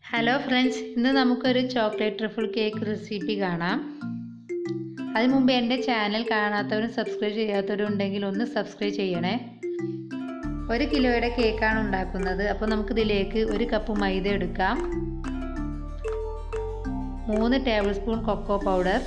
hello friends ഇന്ന് നമുക്കൊരു chocolate truffle cake recipe കാണാം അതിന് മുമ്പ് എൻ്റെ ചാനൽ കാണാത്തവരും സബ്സ്ക്രൈബ് ചെയ്യാത്തവരും ഉണ്ടെങ്കിൽ ഒന്ന് സബ്സ്ക്രൈബ് ചെയ്യണേ ഒരു കിലോയുടെ കേക്കാണ് ഉണ്ടാക്കുന്നത് അപ്പോൾ നമുക്കിതിലേക്ക് ഒരു കപ്പ് മൈദ എടുക്കാം മൂന്ന് ടേബിൾ സ്പൂൺ കൊക്കോ പൗഡർ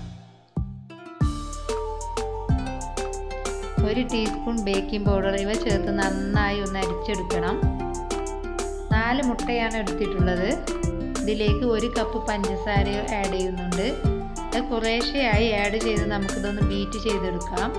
ഒരു ടീസ്പൂൺ ബേക്കിംഗ് പൗഡർ ഇവ ചേർത്ത് നന്നായി ഒന്ന് അരിച്ചെടുക്കണം നാല് മുട്ടയാണ് എടുത്തിട്ടുള്ളത് ഇതിലേക്ക് ഒരു കപ്പ് പഞ്ചസാര ആഡ് ചെയ്യുന്നുണ്ട് അത് കുറേശ്ശെയായി ആഡ് ചെയ്ത് നമുക്കിതൊന്ന് ബീറ്റ് ചെയ്തെടുക്കാം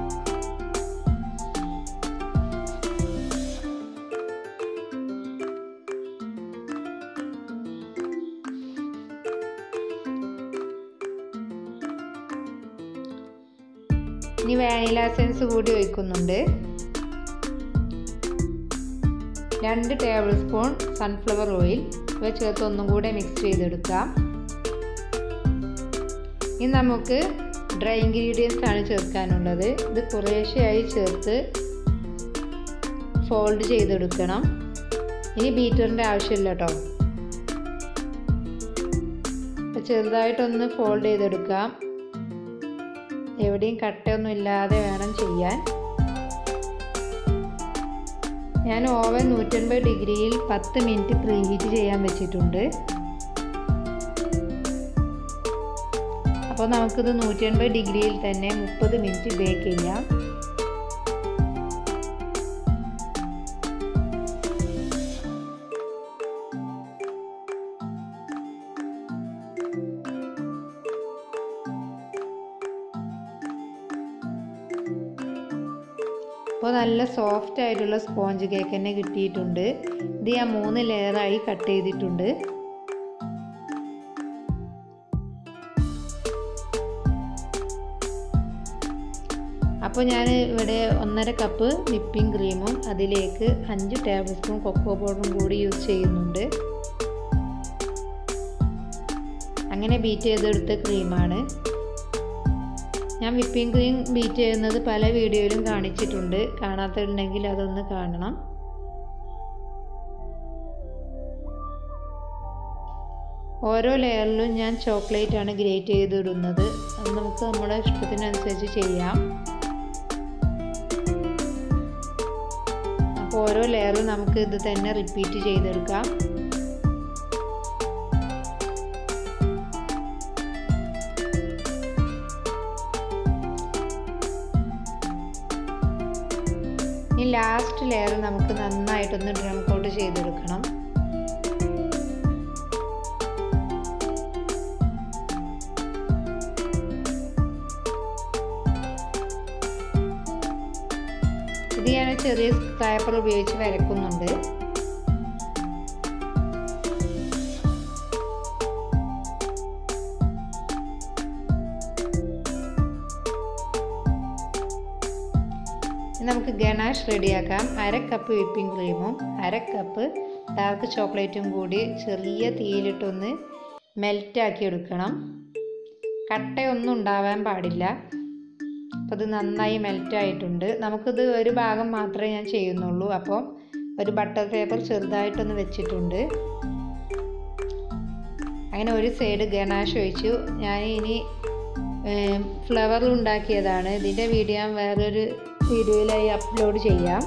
ഇനി വാനില എസൻസ് കൂടി ഒഴിക്കുന്നുണ്ട് രണ്ട് ടേബിൾ സ്പൂൺ സൺഫ്ലവർ ഓയിൽ ഇവ ചേർത്ത് ഒന്നും കൂടെ മിക്സ് ചെയ്തെടുക്കാം ഇനി നമുക്ക് ഡ്രൈ ഇൻഗ്രീഡിയൻസ് ആണ് ചേർക്കാനുള്ളത് ഇത് കുറേശ്ശെയായി ചേർത്ത് ഫോൾഡ് ചെയ്തെടുക്കണം ഇനി ബീറ്ററിൻ്റെ ആവശ്യമില്ല കേട്ടോ ചെറുതായിട്ടൊന്ന് ഫോൾഡ് ചെയ്തെടുക്കാം എവിടെയും കട്ടയൊന്നും ഇല്ലാതെ വേണം ചെയ്യാൻ ഞാൻ ഓവൻ നൂറ്റൻപത് ഡിഗ്രിയിൽ പത്ത് മിനിറ്റ് പ്രീഹീറ്റ് ചെയ്യാൻ വെച്ചിട്ടുണ്ട് അപ്പോൾ നമുക്കിത് നൂറ്റൻപത് ഡിഗ്രിയിൽ തന്നെ മുപ്പത് മിനിറ്റ് ബേക്ക് ചെയ്യാം അപ്പോൾ നല്ല സോഫ്റ്റ് ആയിട്ടുള്ള സ്പോഞ്ച് കേക്ക് തന്നെ കിട്ടിയിട്ടുണ്ട് ഇത് ഞാൻ മൂന്ന് ലെയറായി കട്ട് ചെയ്തിട്ടുണ്ട് അപ്പോൾ ഞാൻ ഇവിടെ ഒന്നര കപ്പ് വിപ്പിംഗ് ക്രീമും അതിലേക്ക് അഞ്ച് ടേബിൾ സ്പൂൺ കൊക്കോ പൗഡറും കൂടി യൂസ് ചെയ്യുന്നുണ്ട് അങ്ങനെ ബീറ്റ് ചെയ്തെടുത്ത ക്രീമാണ് ഞാൻ വിപ്പിംഗ് ക്രീം ബീറ്റ് ചെയ്യുന്നത് പല വീഡിയോയിലും കാണിച്ചിട്ടുണ്ട് കാണാത്തുണ്ടെങ്കിൽ അതൊന്ന് കാണണം ഓരോ ലെയറിലും ഞാൻ ചോക്ലേറ്റ് ആണ് ഗ്രേറ്റ് ചെയ്തിടുന്നത് അത് നമുക്ക് നമ്മുടെ ഇഷ്ടത്തിനനുസരിച്ച് ചെയ്യാം അപ്പോൾ ഓരോ ലെയറിലും നമുക്ക് ഇത് തന്നെ റിപ്പീറ്റ് ചെയ്തെടുക്കാം ഇനി ലാസ്റ്റ് ലെയർ നമുക്ക് നന്നായിട്ടൊന്ന് ഡ്രം കോട്ട് ചെയ്തെടുക്കണം ഇത് ഞാൻ ചെറിയ സ്ക്രാപ്പർ ഉപയോഗിച്ച് വരക്കുന്നുണ്ട് നമുക്ക് ഗണാഷ് റെഡിയാക്കാം അര കപ്പ് വിപ്പിംഗ് ക്രീമും അര കപ്പ് ഡാർക്ക് ചോക്ലേറ്റും കൂടി ചെറിയ തീയിലിട്ടൊന്ന് മെൽറ്റാക്കി എടുക്കണം കട്ടയൊന്നും ഉണ്ടാവാൻ പാടില്ല അപ്പോൾ ഇത് നന്നായി മെൽറ്റായിട്ടുണ്ട് നമുക്കിത് ഒരു ഭാഗം മാത്രമേ ഞാൻ ചെയ്യുന്നുള്ളൂ അപ്പോൾ ഒരു ബട്ടർ പേപ്പർ ചെറുതായിട്ടൊന്ന് വെച്ചിട്ടുണ്ട് അങ്ങനെ ഒരു സൈഡ് ഗണാഷ് ഒഴിച്ചു ഞാൻ ഇനി ഫ്ലവർ ഉണ്ടാക്കിയതാണ് ഇതിൻ്റെ വീഡിയോ ഞാൻ വേറൊരു വീഡിയോയിലായി അപ്ലോഡ് ചെയ്യാം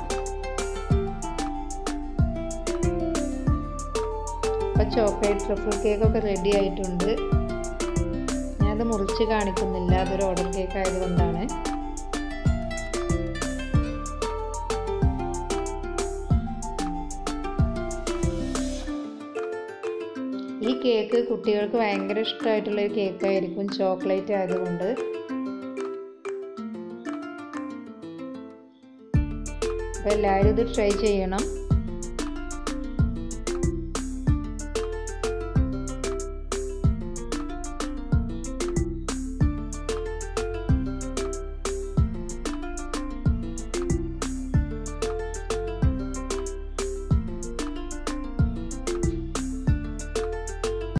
അപ്പോൾ ചോക്ലേറ്റ് ട്രിപ്പിൾ കേക്കൊക്കെ റെഡി ആയിട്ടുണ്ട് ഞാനത് മുറിച്ച് കാണിക്കുന്നില്ല അതൊരു ഓർഡർ കേക്ക് ആയതുകൊണ്ടാണ് ഈ കേക്ക് കുട്ടികൾക്ക് ഭയങ്കര ഇഷ്ടമായിട്ടുള്ള ഒരു കേക്കായിരിക്കും ചോക്ലേറ്റ് ആയതുകൊണ്ട് അപ്പോൾ എല്ലാവരും ഇത് ട്രൈ ചെയ്യണം